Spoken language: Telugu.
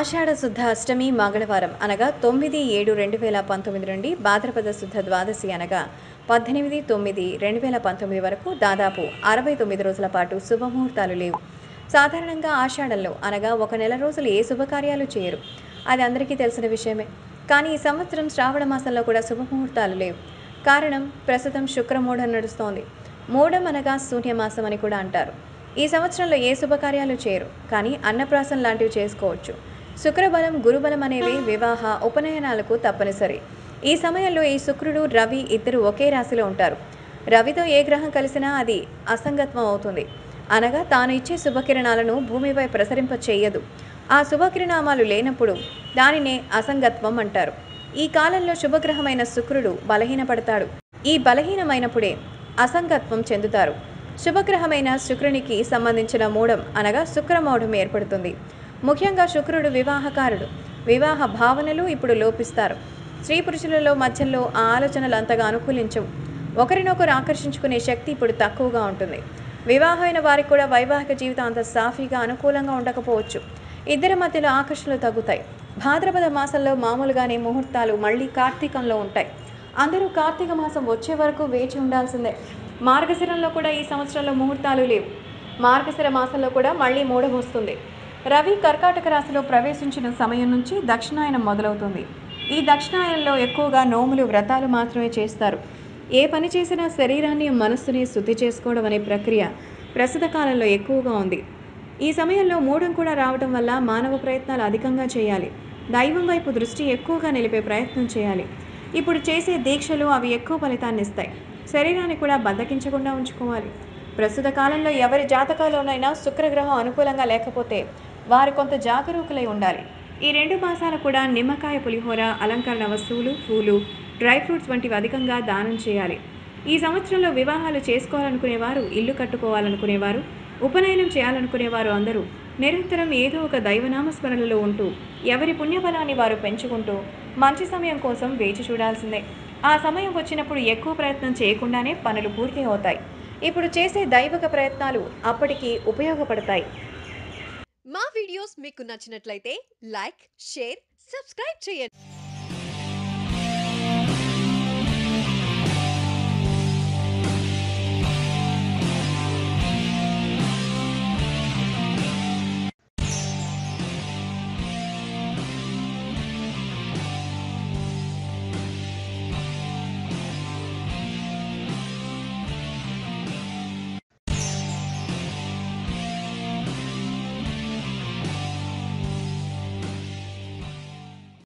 ఆషాఢ శుద్ధ అష్టమి మంగళవారం అనగా తొమ్మిది ఏడు రెండు వేల పంతొమ్మిది నుండి భాద్రపద శుద్ధ ద్వాదశి అనగా పద్దెనిమిది తొమ్మిది రెండు వేల పంతొమ్మిది వరకు దాదాపు అరవై తొమ్మిది రోజుల పాటు శుభముహూర్తాలు లేవు సాధారణంగా ఆషాఢంలో అనగా ఒక నెల రోజులు ఏ శుభకార్యాలు చేయరు అది అందరికీ తెలిసిన విషయమే కానీ ఈ సంవత్సరం శ్రావణ మాసంలో కూడా శుభముహూర్తాలు లేవు కారణం ప్రస్తుతం శుక్రమూఢం నడుస్తోంది మూఢం అనగా శూన్యమాసం అని కూడా అంటారు ఈ సంవత్సరంలో ఏ శుభకార్యాలు చేయరు కానీ అన్నప్రాసం లాంటివి చేసుకోవచ్చు శుక్రబలం గురుబలం అనేవి వివాహ ఉపనయనాలకు తప్పనిసరి ఈ సమయంలో ఈ శుక్రుడు రవి ఇద్దరు ఒకే రాశిలో ఉంటారు రవితో ఏ గ్రహం కలిసినా అది అసంగత్వం అవుతుంది అనగా తాను ఇచ్చే శుభకిరణాలను భూమిపై ప్రసరింప చేయదు ఆ శుభకిరణామాలు లేనప్పుడు దానినే అసంగత్వం అంటారు ఈ కాలంలో శుభగ్రహమైన శుక్రుడు బలహీనపడతాడు ఈ బలహీనమైనప్పుడే అసంగత్వం చెందుతారు శుభగ్రహమైన శుక్రునికి సంబంధించిన మూఢం అనగా శుక్రమౌఢం ఏర్పడుతుంది ముఖ్యంగా శుక్రుడు వివాహకారుడు వివాహ భావనలు ఇప్పుడు లోపిస్తారు స్త్రీ పురుషులలో మధ్యలో ఆ ఆలోచనలు అంతగా అనుకూలించవు ఒకరినొకరు ఆకర్షించుకునే శక్తి ఇప్పుడు తక్కువగా ఉంటుంది వివాహమైన వారికి కూడా వైవాహిక జీవితం అంత సాఫీగా అనుకూలంగా ఉండకపోవచ్చు ఇద్దరి మధ్యలో ఆకర్షణలు తగ్గుతాయి భాద్రపద మాసంలో మామూలుగానే ముహూర్తాలు మళ్ళీ కార్తీకంలో ఉంటాయి అందరూ కార్తీక మాసం వచ్చే వరకు వేచి ఉండాల్సిందే మార్గశిరంలో కూడా ఈ సంవత్సరంలో ముహూర్తాలు లేవు మార్గశిర మాసంలో కూడా మళ్ళీ మూఢం వస్తుంది రవి కర్కాటక రాశిలో ప్రవేశించిన సమయం నుంచి దక్షిణాయనం మొదలవుతుంది ఈ దక్షిణాయనంలో ఎక్కువగా నోములు వ్రతాలు మాత్రమే చేస్తారు ఏ పని చేసినా శరీరాన్ని మనస్సుని శుద్ధి చేసుకోవడం అనే ప్రక్రియ ప్రస్తుత కాలంలో ఎక్కువగా ఉంది ఈ సమయంలో మూఢం కూడా రావడం వల్ల మానవ ప్రయత్నాలు అధికంగా చేయాలి దైవం వైపు దృష్టి ఎక్కువగా నిలిపే ప్రయత్నం చేయాలి ఇప్పుడు చేసే దీక్షలు అవి ఎక్కువ ఫలితాన్ని ఇస్తాయి శరీరాన్ని కూడా బద్దకించకుండా ఉంచుకోవాలి ప్రస్తుత కాలంలో ఎవరి జాతకాల్లోనైనా శుక్రగ్రహం అనుకూలంగా లేకపోతే వారు కొంత జాగరూకులై ఉండాలి ఈ రెండు మాసాలు కూడా నిమ్మకాయ పులిహోర అలంకరణ వస్తువులు పూలు డ్రై ఫ్రూట్స్ వంటివి అధికంగా దానం చేయాలి ఈ సంవత్సరంలో వివాహాలు చేసుకోవాలనుకునేవారు ఇల్లు కట్టుకోవాలనుకునేవారు ఉపనయనం చేయాలనుకునేవారు అందరూ నిరంతరం ఏదో ఒక దైవనామ స్మరణలో ఉంటూ ఎవరి పుణ్యఫలాన్ని వారు పెంచుకుంటూ మంచి సమయం కోసం వేచి చూడాల్సిందే ఆ సమయం వచ్చినప్పుడు ఎక్కువ ప్రయత్నం చేయకుండానే పనులు పూర్తి అవుతాయి ఇప్పుడు చేసే దైవక ప్రయత్నాలు అప్పటికి ఉపయోగపడతాయి మా వీడియోస్ మీకు నచ్చినట్లయితే లైక్ షేర్ సబ్స్క్రైబ్ చేయండి